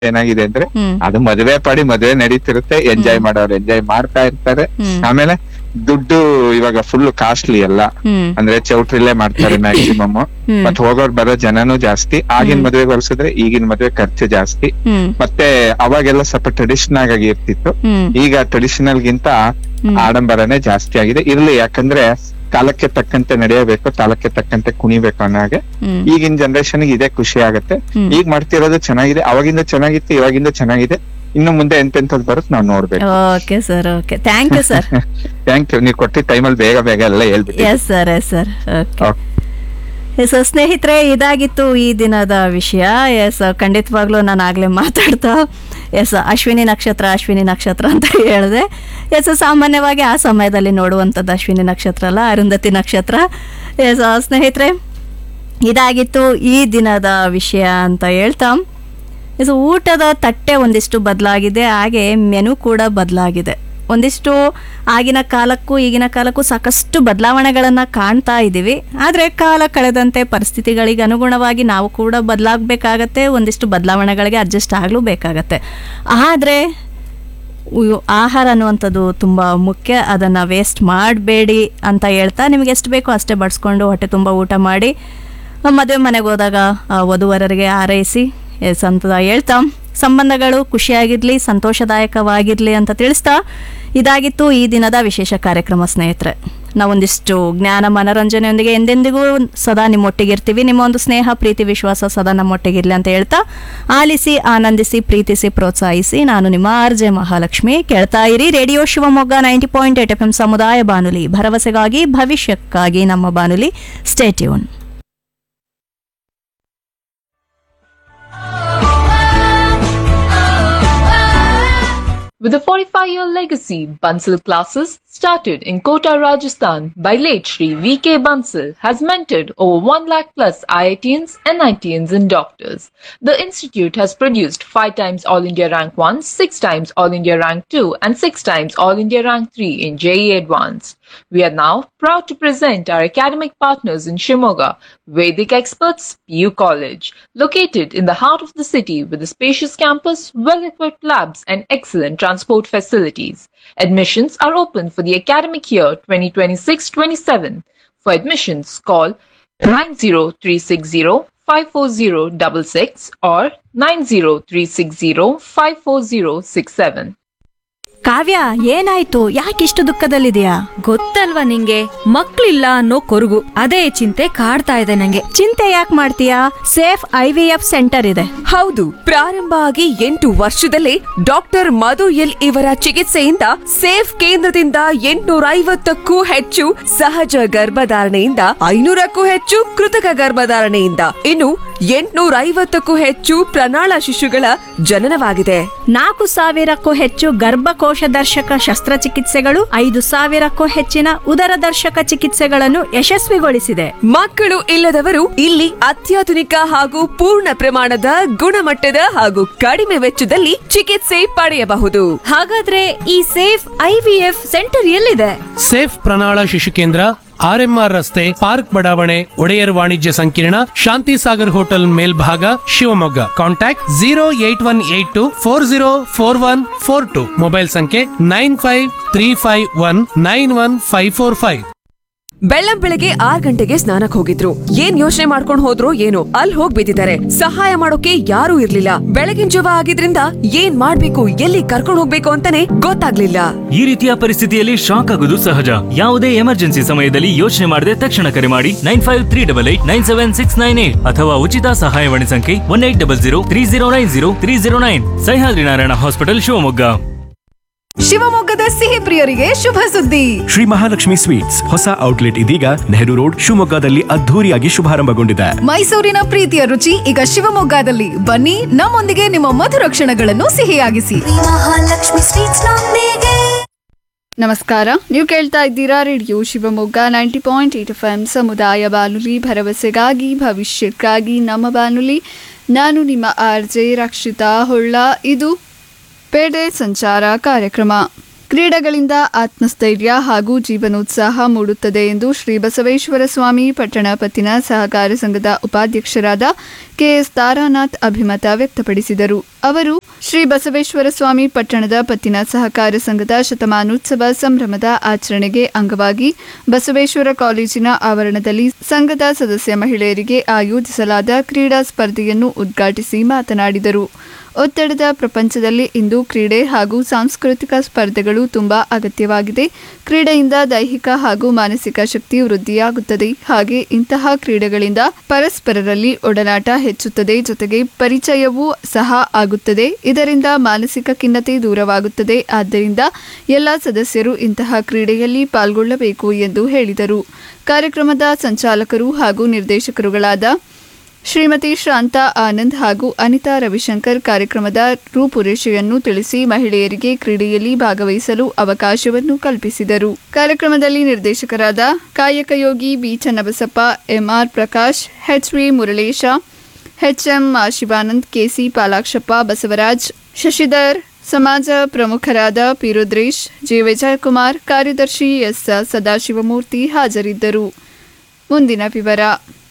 ಏನಾಗಿದೆ ಅಂದ್ರೆ ಹ್ಮ್ ಅದು ಮದುವೆ ಪಾಡಿ ಮದುವೆ ನಡೀತಿರುತ್ತೆ ಎಂಜಾಯ್ ಮಾಡೋರು ಎಂಜಾಯ್ ಮಾಡ್ತಾ ಇರ್ತಾರೆ ಹ್ಮ್. ಆಮೇಲೆ ದುಡ್ಡು ಇವಾಗ ಫುಲ್ ಕಾಸ್ಟ್ಲಿ ಎಲ್ಲ ಹ್ಮ್ ಅಂದ್ರೆ ಚೌಟ್ರಿಲೇ ಮಾಡ್ತಾರೆ ಮ್ಯಾಕ್ಸಿಮಮ್ ಹ್ಮ್. ಮತ್ ಹೋಗೋರ್ ಬರೋ ಜನನು ಜಾಸ್ತಿ ಆಗಿನ ಮದ್ವೆಗೆ ಹೋಲಿಸಿದ್ರೆ ಈಗಿನ ಮದ್ವೆ ಖರ್ಚು ಜಾಸ್ತಿ ಹ್ಮ್ ಮತ್ತೆ ಅವಾಗೆಲ್ಲ ಸ್ವಲ್ಪ ಟ್ರೆಡಿಷನಲ್ ಆಗಿ ಇರ್ತಿತ್ತು ಹ್ಮ್ ಈಗ ಟ್ರೆಡಿಷನಲ್ ಗಿಂತ ಹ್ಮ್. ಆಡಂಬರನೇ ಜಾಸ್ತಿ ಆಗಿದೆ ಇರ್ಲಿ ಯಾಕಂದ್ರೆ ಕಾಲಕ್ಕೆ ತಕ್ಕಂತೆ ನಡೆಯಬೇಕು ಕಾಲಕ್ಕೆ ತಕ್ಕಂತೆ ಕುಣಿಬೇಕು ಅನ್ನೋ ಹಾಗೆ ಹ್ಮ್ ಈಗಿನ ಜನರೇಷನ್ ಇದೇ ಖುಷಿ ಆಗುತ್ತೆ ಹ್ಮ್. ಈಗ ಮಾಡ್ತಿರೋದು ಚೆನ್ನಾಗಿದೆ ಅವಾಗಿಂದ ಚೆನ್ನಾಗಿತ್ತು ಇವಾಗಿಂದ ಚೆನ್ನಾಗಿದೆ ಇನ್ನು ಮುಂದೆ ಎಂತೆಂತದ್ ಬರುತ್ತೆ ನಾವು ನೋಡ್ಬೇಕು okay sir okay thank you sir thank you ನೀವು ಕೊಟ್ಟಿದ್ದ ಟೈಮಲ್ಲಿ ಬೇಗ ಬೇಗ ಎಲ್ಲ ಹೇಳ್ಬಿಟ್ಟು yes sir yes sir okay Okay. Yes ಸ್ನೇಹಿತರೆ ಇದಾಗಿತ್ತು ಈ ದಿನದ ವಿಷಯ ಎಸ್ ಖಂಡಿತವಾಗ್ಲೂ ನಾನು ಆಗಲೇ ಮಾತಾಡ್ತಾ ಎಸ್ ಅಶ್ವಿನಿ ನಕ್ಷತ್ರ ಅಶ್ವಿನಿ ನಕ್ಷತ್ರ ಅಂತ ಹೇಳಿದೆ ಎಸ್ ಸಾಮಾನ್ಯವಾಗಿ ಆ ಸಮಯದಲ್ಲಿ ನೋಡುವಂಥದ್ದು ಅಶ್ವಿನಿ ನಕ್ಷತ್ರ ಅಲ್ಲ ಅರುಂಧತಿ ನಕ್ಷತ್ರ ಎಸ್ ಸ್ನೇಹಿತರೆ ಇದಾಗಿತ್ತು ಈ ದಿನದ ವಿಷಯ ಅಂತ ಹೇಳ್ತಾ ಎಸ್ ಊಟದ ತಟ್ಟೆ ಒಂದಿಷ್ಟು ಬದಲಾಗಿದೆ ಹಾಗೆ ಮೆನು ಕೂಡ ಬದಲಾಗಿದೆ ಒಂದಿಷ್ಟು ಆಗಿನ ಕಾಲಕ್ಕೂ ಈಗಿನ ಕಾಲಕ್ಕೂ ಸಾಕಷ್ಟು ಬದಲಾವಣೆಗಳನ್ನು ಕಾಣ್ತಾ ಇದ್ದೀವಿ ಆದರೆ ಕಾಲ ಕಳೆದಂತೆ ಪರಿಸ್ಥಿತಿಗಳಿಗೆ ಅನುಗುಣವಾಗಿ ನಾವು ಕೂಡ ಬದಲಾಗಬೇಕಾಗತ್ತೆ ಒಂದಿಷ್ಟು ಬದಲಾವಣೆಗಳಿಗೆ ಅಡ್ಜಸ್ಟ್ ಆಗಲೂ ಬೇಕಾಗತ್ತೆ ಆದರೆ ಉ- ಆಹಾರ ಅನ್ನುವಂಥದ್ದು ತುಂಬ ಮುಖ್ಯ ಅದನ್ನು ವೇಸ್ಟ್ ಮಾಡಬೇಡಿ ಅಂತ ಹೇಳ್ತಾ ನಿಮಗೆ ಎಷ್ಟು ಬೇಕೋ ಅಷ್ಟೇ ಬಡಿಸ್ಕೊಂಡು ಹೊಟ್ಟೆ ತುಂಬ ಊಟ ಮಾಡಿ ಮದುವೆ ಮನೆಗೆ ಹೋದಾಗ ಆ ವಧುವರರಿಗೆ ಹಾರೈಸಿ ಎಸ್ ಅಂತ ಹೇಳ್ತಾ ಸಂಬಂಧಗಳು ಖುಷಿಯಾಗಿರಲಿ ಸಂತೋಷದಾಯಕವಾಗಿರಲಿ ಅಂತ ತಿಳಿಸ್ತಾ ಇದಾಗಿತ್ತು ಈ ದಿನದ ವಿಶೇಷ ಕಾರ್ಯಕ್ರಮ ಸ್ನೇಹಿತರೆ ನಾವೊಂದಿಷ್ಟು ಜ್ಞಾನ ಮನರಂಜನೆಯೊಂದಿಗೆ ಎಂದೆಂದಿಗೂ ಸದಾ ನಿಮ್ಮೊಟ್ಟಿಗಿರ್ತೀವಿ ನಿಮ್ಮ ಒಂದು ಸ್ನೇಹ ಪ್ರೀತಿ ವಿಶ್ವಾಸ ಸದಾ ನಮ್ಮೊಟ್ಟಿಗಿರ್ಲಿ ಅಂತ ಹೇಳ್ತಾ ಆಲಿಸಿ ಆನಂದಿಸಿ ಪ್ರೀತಿಸಿ ಪ್ರೋತ್ಸಾಹಿಸಿ ನಾನು ನಿಮ್ಮ ಆರ್ ಜೆ ಮಹಾಲಕ್ಷ್ಮಿ ಕೇಳ್ತಾ ಇರಿ radio Shivamogga ninety point eight F M ಸಮುದಾಯ ಬಾನುಲಿ ಭರವಸೆಗಾಗಿ ಭವಿಷ್ಯಕ್ಕಾಗಿ ನಮ್ಮ ಬಾನುಲಿ stay tune With a 45 year legacy, Bansal classes started in Kota, Rajasthan by late Shri V.K. Bansal has mentored over 1 lakh plus IITians, NITians and doctors. The institute has produced 5 times All India Rank 1, 6 times All India Rank 2 and 6 times All India Rank 3 in JE Advanced. We are now proud to present our academic partners in Shimoga, Vedic Experts PU College, located in the heart of the city with a spacious campus, well-equipped labs and excellent transport facilities. Admissions are open for the academic year 2026-27. For admissions, call 90360 54066 or 90360 54067. Kavya ಏನಾಯ್ತು ಯಾಕಿಷ್ಟು ದುಃಖದಲ್ಲಿದೆಯಾ ಗೊತ್ತಲ್ವಾ ನಿಂಗೆ ಮಕ್ಳಿಲ್ಲ ಅನ್ನೋ ಕೊರಗು ಅದೇ ಚಿಂತೆ ಕಾಡ್ತಾ ಇದೆ ನಂಗೆ ಚಿಂತೆ ಯಾಕೆ ಮಾಡ್ತೀಯಾ safe I V F center ಇದೆ ಹೌದು ಪ್ರಾರಂಭ ಆಗಿ ಎಂಟು ವರ್ಷದಲ್ಲೇ ಡಾಕ್ಟರ್ ಮಧು ಎಲ್ ಇವರ ಚಿಕಿತ್ಸೆಯಿಂದ ಸೇಫ್ ಕೇಂದ್ರದಿಂದ ಎಂಟುನೂರ ಐವತ್ತಕ್ಕೂ ಹೆಚ್ಚು ಸಹಜ ಗರ್ಭಧಾರಣೆಯಿಂದ ಐನೂರಕ್ಕೂ ಹೆಚ್ಚು ಕೃತಕ ಗರ್ಭಧಾರಣೆಯಿಂದ ಇನ್ನು ಎಂಟುನೂರ ಐವತ್ತಕ್ಕೂ ಹೆಚ್ಚು ಪ್ರಣಾಳ ಶಿಶುಗಳ ಜನನವಾಗಿದೆ ನಾಲ್ಕು ಸಾವಿರಕ್ಕೂ ಹೆಚ್ಚು ಗರ್ಭಕೋಶ ದರ್ಶಕ ಶಸ್ತ್ರಚಿಕಿತ್ಸೆಗಳು ಐದು ಸಾವಿರಕ್ಕೂ ಹೆಚ್ಚಿನ ಉದರ ದರ್ಶಕ ಚಿಕಿತ್ಸೆಗಳನ್ನು ಯಶಸ್ವಿಗೊಳಿಸಿದೆ ಮಕ್ಕಳು ಇಲ್ಲದವರು ಇಲ್ಲಿ ಅತ್ಯಾಧುನಿಕ ಹಾಗೂ ಪೂರ್ಣ ಪ್ರಮಾಣದ ಗುಣಮಟ್ಟದ ಹಾಗೂ ಕಡಿಮೆ ವೆಚ್ಚದಲ್ಲಿ ಚಿಕಿತ್ಸೆ ಪಡೆಯಬಹುದು ಹಾಗಾದ್ರೆ ಈ ಸೇಫ್ ಐವಿಎಫ್ ಸೆಂಟರ್ ಎಲ್ಲಿದೆ ಸೇಫ್ ಪ್ರಣಾಳ ಶಿಶು ಕೇಂದ್ರ ಆರ್ಎಂಆರ್ ರಸ್ತೆ ಪಾರ್ಕ್ ಬಡಾವಣೆ ಒಡೆಯರ್ ವಾಣಿಜ್ಯ ಸಂಕೀರ್ಣ ಶಾಂತಿ ಸಾಗರ್ ಹೋಟೆಲ್ ಮೇಲ್ಭಾಗ Shivamogga contact zero eight one eight two four zero four one four two mobile ಸಂಖ್ಯೆ nine five three five one nine one five four five ಬೆಳ್ಳಂ ಬೆಳಗ್ಗೆ ಆರ್ ಗಂಟೆಗೆ ಸ್ನಾನಕ್ ಹೋಗಿದ್ರು ಏನ್ ಯೋಚನೆ ಮಾಡ್ಕೊಂಡ್ ಹೋದ್ರು ಏನೋ ಅಲ್ಲಿ ಹೋಗ್ ಬಿದ್ದಿದ್ದಾರೆ ಸಹಾಯ ಮಾಡೋಕೆ ಯಾರೂ ಇರ್ಲಿಲ್ಲ ಬೆಳಗಿನ ಜವ ಆಗಿದ್ರಿಂದ ಏನ್ ಮಾಡ್ಬೇಕು ಎಲ್ಲಿ ಕರ್ಕೊಂಡ್ ಹೋಗ್ಬೇಕು ಅಂತಾನೆ ಗೊತ್ತಾಗ್ಲಿಲ್ಲ ಈ ರೀತಿಯ ಪರಿಸ್ಥಿತಿಯಲ್ಲಿ ಶಾಕ್ ಆಗುವುದು ಸಹಜ ಯಾವುದೇ ಎಮರ್ಜೆನ್ಸಿ ಸಮಯದಲ್ಲಿ ಯೋಚನೆ ಮಾಡದೆ ತಕ್ಷಣ ಕರೆ ಮಾಡಿ nine five three double eight nine seven six nine eight ಅಥವಾ ಉಚಿತ ಸಹಾಯವಾಣಿ ಸಂಖ್ಯೆ one eight double zero three zero nine zero three zero nine Sahyadri Narayana hospital Shivamogga ಶಿವಮೊಗ್ಗದ ಸಿಹಿ ಪ್ರಿಯರಿಗೆ ಶುಭ ಸುದ್ದಿ ಶ್ರೀ ಮಹಾಲಕ್ಷ್ಮಿ ಸ್ವೀಟ್ಸ್ ಹೊಸ ಔಟ್ಲೆಟ್ ಇದೀಗ ನೆಹರು ರೋಡ್ ಶಿವಮೊಗ್ಗದಲ್ಲಿ ಅದ್ಧೂರಿಯಾಗಿ ಶುಭಾರಂಭಗೊಂಡಿದೆ ಮೈಸೂರಿನ ಪ್ರೀತಿಯ ರುಚಿ ಈಗ ಶಿವಮೊಗ್ಗದಲ್ಲಿ ಬನ್ನಿ ನಮ್ಮೊಂದಿಗೆ ನಿಮ್ಮ ಮಧುರ ಕ್ಷಣಗಳನ್ನು ಸಿಹಿಯಾಗಿಸಿ ಮಹಾಲಕ್ಷ್ಮಿ ಸ್ವೀಟ್ಸ್ ನೊಂದಿಗೆ ನಮಸ್ಕಾರ ನೀವು ಕೇಳ್ತಾ ಇದ್ದೀರಾ radio Shivamogga ninety point eight F M ಸಮುದಾಯ ಬಾನುಲಿ ಭರವಸೆಗಾಗಿ ಭವಿಷ್ಯಕ್ಕಾಗಿ ನಮ್ಮ ಬಾನುಲಿ ನಾನು ನಿಮ್ಮ ಆರ್ ಜೆ ರಕ್ಷಿತಾ ಹೊಳ್ಳ ಇದು ಪೇಡೆ ಸಂಚಾರ ಕಾರ್ಯಕ್ರಮ ಕ್ರೀಡೆಗಳಿಂದ ಆತ್ಮಸ್ಥೈರ್ಯ ಹಾಗೂ ಜೀವನೋತ್ಸಾಹ ಮೂಡುತ್ತದೆ ಎಂದು ಶ್ರೀ ಬಸವೇಶ್ವರ ಸ್ವಾಮಿ ಪಟ್ಟಣ ಪತ್ತಿನ ಸಹಕಾರ ಸಂಘದ ಉಪಾಧ್ಯಕ್ಷರಾದ ಕೆಎಸ್ ತಾರಾನಾಥ್ ಅಭಿಮತ ವ್ಯಕ್ತಪಡಿಸಿದರು ಅವರು ಶ್ರೀ ಬಸವೇಶ್ವರ ಸ್ವಾಮಿ ಪಟ್ಟಣದ ಪತ್ತಿನ ಸಹಕಾರ ಸಂಘದ ಶತಮಾನೋತ್ಸವ ಸಂಭ್ರಮದ ಆಚರಣೆಗೆ ಅಂಗವಾಗಿ ಬಸವೇಶ್ವರ ಕಾಲೇಜಿನ ಆವರಣದಲ್ಲಿ ಸಂಘದ ಸದಸ್ಯ ಮಹಿಳೆಯರಿಗೆ ಆಯೋಜಿಸಲಾದ ಕ್ರೀಡಾ ಸ್ಪರ್ಧೆಯನ್ನು ಉದ್ಘಾಟಿಸಿ ಮಾತನಾಡಿದರು ಒತ್ತಡದ ಪ್ರಪಂಚದಲ್ಲಿ ಇಂದು ಕ್ರೀಡೆ ಹಾಗೂ ಸಾಂಸ್ಕೃತಿಕ ಸ್ಪರ್ಧೆಗಳು ತುಂಬಾ ಅಗತ್ಯವಾಗಿದೆ ಕ್ರೀಡೆಯಿಂದ ದೈಹಿಕ ಹಾಗೂ ಮಾನಸಿಕ ಶಕ್ತಿ ವೃದ್ಧಿಯಾಗುತ್ತದೆ ಹಾಗೆ ಇಂತಹ ಕ್ರೀಡೆಗಳಿಂದ ಪರಸ್ಪರರಲ್ಲಿ ಒಡನಾಟ ಹೆಚ್ಚುತ್ತದೆ ಜೊತೆಗೆ ಪರಿಚಯವೂ ಸಹ ಆಗುತ್ತದೆ ಇದರಿಂದ ಮಾನಸಿಕ ಖಿನ್ನತೆ ದೂರವಾಗುತ್ತದೆ ಆದ್ದರಿಂದ ಎಲ್ಲ ಸದಸ್ಯರು ಇಂತಹ ಕ್ರೀಡೆಯಲ್ಲಿ ಪಾಲ್ಗೊಳ್ಳಬೇಕು ಎಂದು ಹೇಳಿದರು ಕಾರ್ಯಕ್ರಮದ ಸಂಚಾಲಕರು ಹಾಗೂ ನಿರ್ದೇಶಕರುಗಳಾದ ಶ್ರೀಮತಿ ಶಾಂತಾ ಆನಂದ್ ಹಾಗೂ ಅನಿತಾ ರವಿಶಂಕರ್ ಕಾರ್ಯಕ್ರಮದ ರೂಪುರೇಷೆಯನ್ನು ತಿಳಿಸಿ ಮಹಿಳೆಯರಿಗೆ ಕ್ರೀಡೆಯಲ್ಲಿ ಭಾಗವಹಿಸಲು ಅವಕಾಶವನ್ನು ಕಲ್ಪಿಸಿದರು ಕಾರ್ಯಕ್ರಮದಲ್ಲಿ ನಿರ್ದೇಶಕರಾದ ಕಾಯಕಯೋಗಿ B Channabasappa MR Prakash H V Muralesha HM Shivanand KC Palakshappa Basavaraj Shashidhar ಸಮಾಜ ಪ್ರಮುಖರಾದ ಪಿ ರುದ್ರೇಶ್ ಜೆ ವಿಜಯಕುಮಾರ್ ಕಾರ್ಯದರ್ಶಿ ಎಸ್ ಸದಾಶಿವಮೂರ್ತಿ ಹಾಜರಿದ್ದರು ಮುಂದಿನ ವಿವರ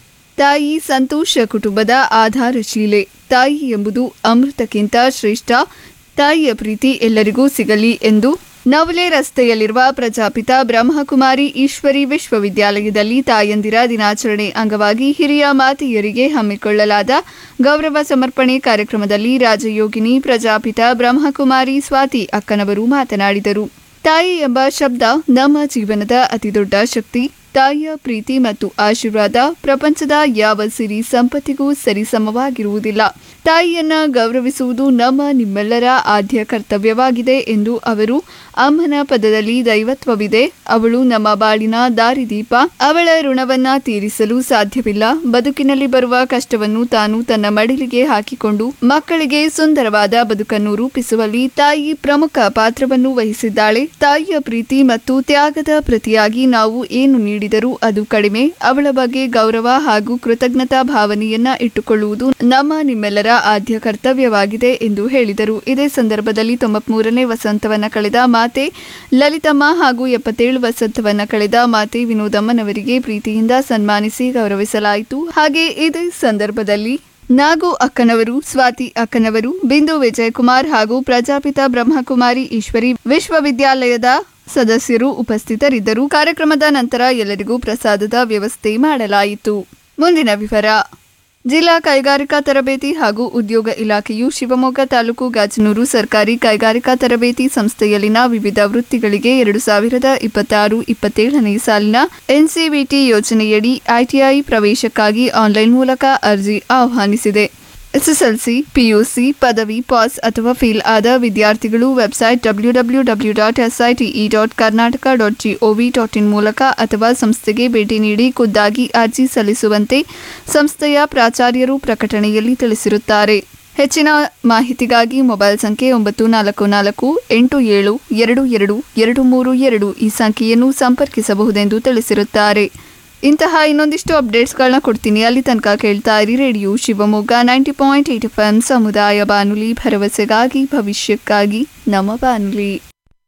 ತಾಯಿ ಸಂತೋಷ ಕುಟುಂಬದ ಆಧಾರಶೀಲೆ ತಾಯಿ ಎಂಬುದು ಅಮೃತಕ್ಕಿಂತ ಶ್ರೇಷ್ಠ ತಾಯಿಯ ಪ್ರೀತಿ ಎಲ್ಲರಿಗೂ ಸಿಗಲಿ ಎಂದು ನವಲೆ ರಸ್ತೆಯಲ್ಲಿರುವ ಪ್ರಜಾಪಿತ ಬ್ರಹ್ಮಕುಮಾರಿ ಈಶ್ವರಿ ವಿಶ್ವವಿದ್ಯಾಲಯದಲ್ಲಿ ತಾಯಂದಿರ ದಿನಾಚರಣೆ ಅಂಗವಾಗಿ ಹಿರಿಯ ಮಾತೆಯರಿಗೆ ಹಮ್ಮಿಕೊಳ್ಳಲಾದ ಗೌರವ ಸಮರ್ಪಣೆ ಕಾರ್ಯಕ್ರಮದಲ್ಲಿ ರಾಜಯೋಗಿನಿ ಪ್ರಜಾಪಿತ ಬ್ರಹ್ಮಕುಮಾರಿ ಸ್ವಾತಿ ಅಕ್ಕನವರು ಮಾತನಾಡಿದರು ತಾಯಿ ಎಂಬ ಶಬ್ದ ನಮ್ಮ ಜೀವನದ ಅತಿದೊಡ್ಡ ಶಕ್ತಿ ತಾಯಿಯ ಪ್ರೀತಿ ಮತ್ತು ಆಶೀರ್ವಾದ ಪ್ರಪಂಚದ ಯಾವ ಸಿರಿ ಸಂಪತ್ತಿಗೂ ಸರಿಸಮವಾಗಿರುವುದಿಲ್ಲ ತಾಯಿಯನ್ನ ಗೌರವಿಸುವುದು ನಮ್ಮ ನಿಮ್ಮೆಲ್ಲರ ಆದ್ಯ ಕರ್ತವ್ಯವಾಗಿದೆ ಎಂದು ಅವರು ಅಮ್ಮನ ಪದದಲ್ಲಿ ದೈವತ್ವವಿದೆ ಅವಳು ನಮ್ಮ ಬಾಳಿನ ದಾರಿದೀಪ ಅವಳ ಋಣವನ್ನ ತೀರಿಸಲು ಸಾಧ್ಯವಿಲ್ಲ ಬದುಕಿನಲ್ಲಿ ಬರುವ ಕಷ್ಟವನ್ನು ತಾನು ತನ್ನ ಮಡಿಲಿಗೆ ಹಾಕಿಕೊಂಡು ಮಕ್ಕಳಿಗೆ ಸುಂದರವಾದ ಬದುಕನ್ನು ರೂಪಿಸುವಲ್ಲಿ ತಾಯಿ ಪ್ರಮುಖ ಪಾತ್ರವನ್ನು ವಹಿಸಿದ್ದಾಳೆ ತಾಯಿಯ ಪ್ರೀತಿ ಮತ್ತು ತ್ಯಾಗದ ಪ್ರತಿಯಾಗಿ ನಾವು ಏನು ನೀಡಿದರೂ ಅದು ಕಡಿಮೆ ಅವಳ ಬಗ್ಗೆ ಗೌರವ ಹಾಗೂ ಕೃತಜ್ಞತಾ ಭಾವನೆಯನ್ನ ಇಟ್ಟುಕೊಳ್ಳುವುದು ನಮ್ಮ ನಿಮ್ಮೆಲ್ಲರ ಆದ್ಯ ಕರ್ತವ್ಯವಾಗಿದೆ ಎಂದು ಹೇಳಿದರು ಇದೇ ಸಂದರ್ಭದಲ್ಲಿ ತೊಂಬತ್ಮೂರನೇ ವಸಂತವನ್ನ ಕಳೆದ ಮಾತೆ ಲಲಿತಮ್ಮ ಹಾಗೂ ಎಪ್ಪತ್ತೇಳು ವಸಂತವನ್ನ ಕಳೆದ ಮಾತೆ ವಿನೋದಮ್ಮನವರಿಗೆ ಪ್ರೀತಿಯಿಂದ ಸನ್ಮಾನಿಸಿ ಗೌರವಿಸಲಾಯಿತು ಹಾಗೆ ಇದೇ ಸಂದರ್ಭದಲ್ಲಿ ನಾಗು ಅಕ್ಕನವರು ಸ್ವಾತಿ ಅಕ್ಕನವರು ಬಿಂದು ವಿಜಯಕುಮಾರ್ ಹಾಗೂ ಪ್ರಜಾಪಿತ ಬ್ರಹ್ಮಕುಮಾರಿ ಈಶ್ವರಿ ವಿಶ್ವವಿದ್ಯಾಲಯದ ಸದಸ್ಯರು ಉಪಸ್ಥಿತರಿದ್ದರು ಕಾರ್ಯಕ್ರಮದ ನಂತರ ಎಲ್ಲರಿಗೂ ಪ್ರಸಾದದ ವ್ಯವಸ್ಥೆ ಮಾಡಲಾಯಿತು ಮುಂದಿನ ವಿವರ ಜಿಲ್ಲಾ ಕೈಗಾರಿಕಾ ತರಬೇತಿ ಹಾಗೂ ಉದ್ಯೋಗ ಇಲಾಖೆಯು ಶಿವಮೊಗ್ಗ ತಾಲೂಕು ಗಾಜನೂರು ಸರ್ಕಾರಿ ಕೈಗಾರಿಕಾ ತರಬೇತಿ ಸಂಸ್ಥೆಯಲ್ಲಿನ ವಿವಿಧ ವೃತ್ತಿಗಳಿಗೆ ಎರಡು ಸಾವಿರದ ಇಪ್ಪತ್ತಾರು ಇಪ್ಪತ್ತೇಳನೇ ಸಾಲಿನ ಎನ್ಸಿಬಿಟಿ ಯೋಜನೆಯಡಿ ಐಟಿಐ ಪ್ರವೇಶಕ್ಕಾಗಿ ಆನ್ಲೈನ್ ಮೂಲಕ ಅರ್ಜಿ ಆಹ್ವಾನಿಸಿದೆ ಎಸ್ಎಸ್ಎಲ್ಸಿ ಪಿಯುಸಿ ಪದವಿ ಪಾಸ್ ಅಥವಾ ಫೇಲ್ ಆದ ವಿದ್ಯಾರ್ಥಿಗಳು website W W W dot SITE dot Karnataka dot GOV dot in ಮೂಲಕ ಅಥವಾ ಸಂಸ್ಥೆಗೆ ಭೇಟಿ ನೀಡಿ ಖುದ್ದಾಗಿ ಅರ್ಜಿ ಸಲ್ಲಿಸುವಂತೆ ಸಂಸ್ಥೆಯ ಪ್ರಾಚಾರ್ಯರು ಪ್ರಕಟಣೆಯಲ್ಲಿ ತಿಳಿಸಿರುತ್ತಾರೆ ಹೆಚ್ಚಿನ ಮಾಹಿತಿಗಾಗಿ ಮೊಬೈಲ್ ಸಂಖ್ಯೆ ಒಂಬತ್ತು ನಾಲ್ಕು ನಾಲ್ಕು ಎಂಟು ಏಳು ಎರಡು ಎರಡು ಎರಡು ಮೂರು ಎರಡು ಈ ಸಂಖ್ಯೆಯನ್ನು ಸಂಪರ್ಕಿಸಬಹುದೆಂದು ತಿಳಿಸಿರುತ್ತಾರೆ ಇಂತಹ ಇನ್ನೊಂದಿಷ್ಟು ಅಪ್ಡೇಟ್ಸ್ಗಳನ್ನ ಕೊಡ್ತೀನಿ ಅಲ್ಲಿ ತನಕ ಕೇಳ್ತಾ ಇರಿ radio Shivamogga ninety point eight F M ಸಮುದಾಯ ಬಾನುಲಿ ಭರವಸೆಗಾಗಿ ಭವಿಷ್ಯಕ್ಕಾಗಿ ನಮ್ಮ ಬಾನುಲಿ